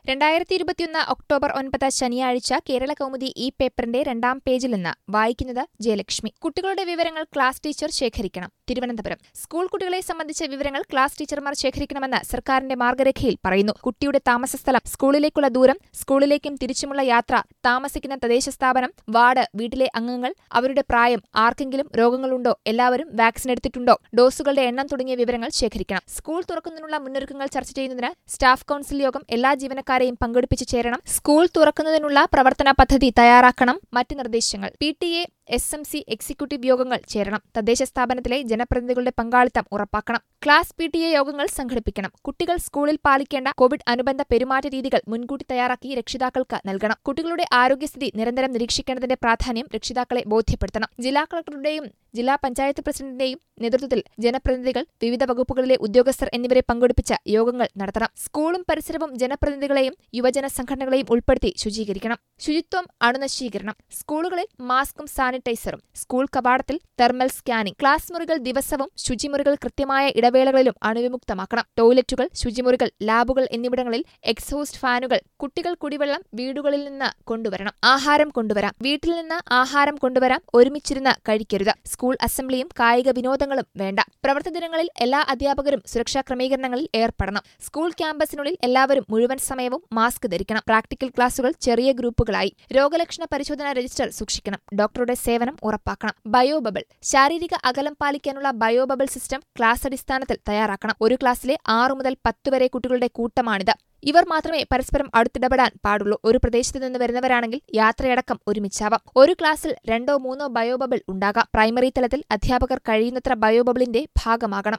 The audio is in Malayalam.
രണ്ടായിരത്തി ഇരുപത്തിയൊന്ന് ഒക്ടോബർ ഒൻപത് ശനിയാഴ്ച കേരള കൗമുദി ഈ പേപ്പറിന്റെ രണ്ടാം പേജിൽ നിന്ന് വായിക്കുന്നത് ജയലക്ഷ്മി കുട്ടികളുടെ വിവരങ്ങൾ ക്ലാസ് ടീച്ചർ ശേഖരിക്കണം തിരുവനന്തപുരം സ്കൂൾ കുട്ടികളെ സംബന്ധിച്ച വിവരങ്ങൾ ക്ലാസ് ടീച്ചർമാർ ശേഖരിക്കണമെന്ന് സർക്കാരിന്റെ മാർഗരേഖയിൽ പറയുന്നു കുട്ടിയുടെ താമസസ്ഥലം സ്കൂളിലേക്കുള്ള ദൂരം സ്കൂളിലേക്കും തിരിച്ചുമുള്ള യാത്ര താമസിക്കുന്ന തദ്ദേശ സ്ഥാപനം വാർഡ് വീട്ടിലെ അംഗങ്ങൾ അവരുടെ പ്രായം ആർക്കെങ്കിലും രോഗങ്ങളുണ്ടോ എല്ലാവരും വാക്സിൻ എടുത്തിട്ടുണ്ടോ ഡോസുകളുടെ എണ്ണം തുടങ്ങിയ വിവരങ്ങൾ ശേഖരിക്കണം സ്കൂൾ തുറക്കുന്നതിനുള്ള മുന്നൊരുക്കങ്ങൾ ചർച്ച ചെയ്യുന്നതിന് സ്റ്റാഫ് കൌൺസിൽ യോഗം എല്ലാ ജീവനക്കാരെയും പങ്കെടുപ്പിച്ച് ചേരണം സ്കൂൾ തുറക്കുന്നതിനുള്ള പ്രവർത്തന പദ്ധതി തയ്യാറാക്കണം മറ്റ് നിർദ്ദേശങ്ങൾ P T A S M C executive യോഗങ്ങൾ ചേരണം തദ്ദേശ സ്ഥാപനത്തിലെ ജനപ്രതിനിധികളുടെ പങ്കാളിത്തം ഉറപ്പാക്കണം ക്ലാസ് പി ടി എ യോഗങ്ങൾ സംഘടിപ്പിക്കണം കുട്ടികൾ സ്കൂളിൽ പാലിക്കേണ്ട കോവിഡ് അനുബന്ധ പെരുമാറ്റ രീതികൾ മുൻകൂട്ടി തയ്യാറാക്കി രക്ഷിതാക്കൾക്ക് നൽകണം കുട്ടികളുടെ ആരോഗ്യസ്ഥിതി നിരന്തരം നിരീക്ഷിക്കേണ്ടതിന്റെ പ്രാധാന്യം രക്ഷിതാക്കളെ ബോധ്യപ്പെടുത്തണം ജില്ലാ കളക്ടറുടെയും ജില്ലാ പഞ്ചായത്ത് പ്രസിഡന്റിന്റെയും നേതൃത്വത്തിൽ ജനപ്രതിനിധികൾ വിവിധ വകുപ്പുകളിലെ ഉദ്യോഗസ്ഥർ എന്നിവരെ പങ്കെടുപ്പിച്ച് യോഗങ്ങൾ നടത്തണം സ്കൂളും പരിസരവും ജനപ്രതിനിധികളെയും യുവജന സംഘടനകളെയും ഉൾപ്പെടുത്തി ശുചീകരിക്കണം ശുചിത്വം അണുനശീകരണം സ്കൂളുകളിൽ മാസ്കും സാനിറ്റൈസറും സ്കൂൾ കവാടത്തിൽ തെർമൽ സ്കാനിംഗ് ക്ലാസ് മുറികൾ ദിവസവും ശുചിമുറികൾ കൃത്യമായ ഇടവേളകളിലും അണുവിമുക്തമാക്കണം ടോയ്ലറ്റുകൾ ശുചിമുറികൾ ലാബുകൾ എന്നിവിടങ്ങളിൽ എക്സോസ്റ്റ് ഫാനുകൾ കുട്ടികൾ കുടിവെള്ളം വീടുകളിൽ നിന്ന് കൊണ്ടുവരണം ആഹാരം കൊണ്ടുവരാം വീട്ടിൽ നിന്ന് ആഹാരം കൊണ്ടുവരാം ഒരുമിച്ചിരുന്ന് കഴിക്കരുത് സ്കൂൾ അസംബ്ലിയും കായിക വിനോദങ്ങളും വേണ്ട പ്രവൃത്തി ദിനങ്ങളിൽ എല്ലാ അധ്യാപകരും സുരക്ഷാ ക്രമീകരണങ്ങളിൽ ഏർപ്പെടണം സ്കൂൾ ക്യാമ്പസിനുള്ളിൽ എല്ലാവരും മുഴുവൻ സമയവും മാസ്ക് ധരിക്കണം പ്രാക്ടിക്കൽ ക്ലാസുകൾ ചെറിയ ഗ്രൂപ്പുകളായി രോഗലക്ഷണ പരിശോധന രജിസ്റ്റർ സൂക്ഷിക്കണം ഡോക്ടറുടെ സേവനം ഉറപ്പാക്കണം ബയോബബിൾ ശാരീരിക അകലം പാലിക്കാനുള്ള ബയോബബിൾ സിസ്റ്റം ക്ലാസ് അടിസ്ഥാനത്തിൽ തയ്യാറാക്കണം ഒരു ക്ലാസ്സിലെ ആറു മുതൽ പത്ത് വരെ കുട്ടികളുടെ കൂട്ടമാണിത് ഇവർ മാത്രമേ പരസ്പരം അടുത്തിടപെടാൻ പാടുള്ളൂ ഒരു പ്രദേശത്തു നിന്ന് വരുന്നവരാണെങ്കിൽ യാത്രയടക്കം ഒരുമിച്ചാവാം ഒരു ക്ലാസ്സിൽ രണ്ടോ മൂന്നോ ബയോബബിൾ ഉണ്ടാകാം പ്രൈമറി തലത്തിൽ അധ്യാപകർ കഴിയുന്നത്ര ബയോബബിളിന്റെ ഭാഗമാകണം